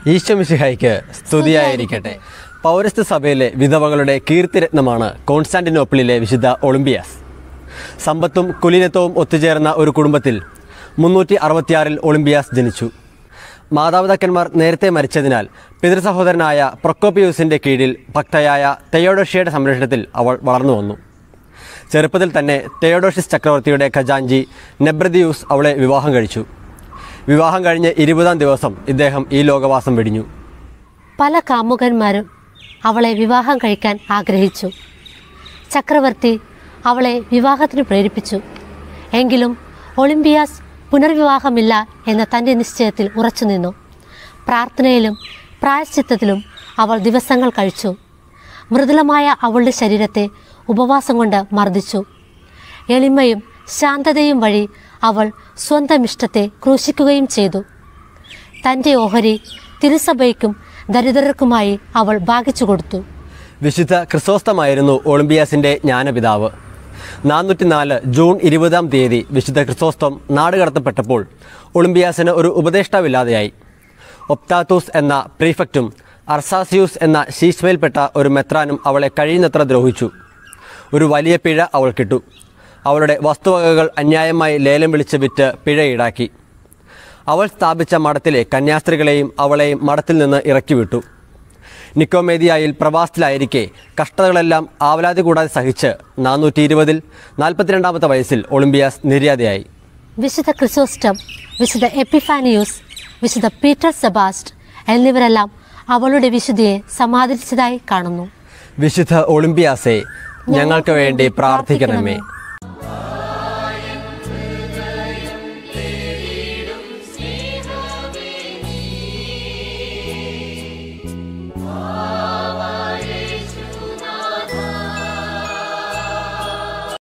ഈശ്വമിശിഹായിക്ക് സ്തുതിയായിരിക്കട്ടെ പൗരസ്ത്യ സഭയിലെ വിധവകളുടെ കീർത്തിരത്നമാണ് കോൺസ്റ്റാന്റിനോപ്പിളിലെ വിശുദ്ധ ഒളിമ്പിയാസ് സമ്പത്തും കുലീനത്വവും ഒത്തുചേർന്ന ഒരു കുടുംബത്തിൽ മുന്നൂറ്റി അറുപത്തിയാറിൽ ഒളിമ്പിയാസ് ജനിച്ചു മാതാപിതാക്കന്മാർ നേരത്തെ മരിച്ചതിനാൽ പിതൃസഹോദരനായ പ്രൊക്കോപ്പിയൂസിൻ്റെ കീഴിൽ ഭക്തയായ തെയോഡോഷ്യയുടെ സംരക്ഷണത്തിൽ അവൾ വളർന്നു വന്നു ചെറുപ്പത്തിൽ തന്നെ തെയോഡോഷ്യസ് ചക്രവർത്തിയുടെ ഖജാഞ്ചി നെബ്രദിയൂസ് അവളെ വിവാഹം കഴിച്ചു വിവാഹം കഴിഞ്ഞ് ഇരുപതാം ദിവസം ഇദ്ദേഹം ഈ ലോകവാസം വെടിഞ്ഞു പല കാമുകന്മാരും അവളെ വിവാഹം കഴിക്കാൻ ആഗ്രഹിച്ചു ചക്രവർത്തി അവളെ വിവാഹത്തിന് പ്രേരിപ്പിച്ചു എങ്കിലും ഒളിമ്പിയാസ് പുനർവിവാഹമില്ല എന്ന തൻ്റെ നിശ്ചയത്തിൽ ഉറച്ചുനിന്നു പ്രാർത്ഥനയിലും പ്രായശ്ചിത്തത്തിലും അവൾ ദിവസങ്ങൾ കഴിച്ചു മൃദുലമായ അവളുടെ ശരീരത്തെ ഉപവാസം കൊണ്ട് മർദ്ദിച്ചു എളിമയും ശാന്തതയും വഴി അവൾ സ്വന്തം ഇഷ്ടത്തെ ക്രൂശിക്കുകയും ചെയ്തു തൻ്റെ ഓഹരി തിരുസഭയ്ക്കും ദരിദ്രർക്കുമായി അവൾ ഭാഗിച്ചു കൊടുത്തു വിശുദ്ധ ക്രിസോസ്തമായിരുന്നു ഒളിമ്പിയാസിൻ്റെ ജ്ഞാനപിതാവ് നാനൂറ്റിനാല് ജൂൺ ഇരുപതാം തീയതി വിശുദ്ധ ക്രിസോസ്തം നാടുകടത്തപ്പെട്ടപ്പോൾ ഒളിമ്പിയാസിന് ഒരു ഉപദേഷ്ടാവില്ലാതെയായി ഒപ്താത്തൂസ് എന്ന പ്രീഫക്റ്റും അർസാസിയൂസ് എന്ന ശീശ്മയിൽപ്പെട്ട ഒരു മെത്രാനും അവളെ കഴിയുന്നത്ര ദ്രോഹിച്ചു ഒരു വലിയ പിഴ അവൾ കിട്ടു അവളുടെ വസ്തുവകകൾ അന്യായമായി ലേലം വിളിച്ച് വിറ്റ് പിഴ ഈടാക്കി അവൾ സ്ഥാപിച്ച മഠത്തിലെ കന്യാസ്ത്രീകളെയും അവളെയും മഠത്തിൽ നിന്ന് ഇറക്കി വിട്ടു നിക്കോമേദിയായിൽ പ്രവാസത്തിലായിരിക്കെ കഷ്ടതകളെല്ലാം ആവലാതി കൂടാതെ സഹിച്ച് നാനൂറ്റി ഇരുപതിൽ നാൽപ്പത്തിരണ്ടാമത്തെ വയസ്സിൽ ഒളിമ്പിയാസ് നിര്യാതയായി വിശുദ്ധ ക്രിസോസ്റ്റം വിശുദ്ധ എപ്പിഫാനിയൂസ് വിശുദ്ധ പീറ്റർ സെബാസ്റ്റ് എന്നിവരെല്ലാം അവളുടെ വിശുദ്ധിയെ സമാദരിച്ചതായി കാണുന്നു വിശുദ്ധ ഒളിമ്പിയാസെ ഞങ്ങൾക്ക് വേണ്ടി പ്രാർത്ഥിക്കണമേ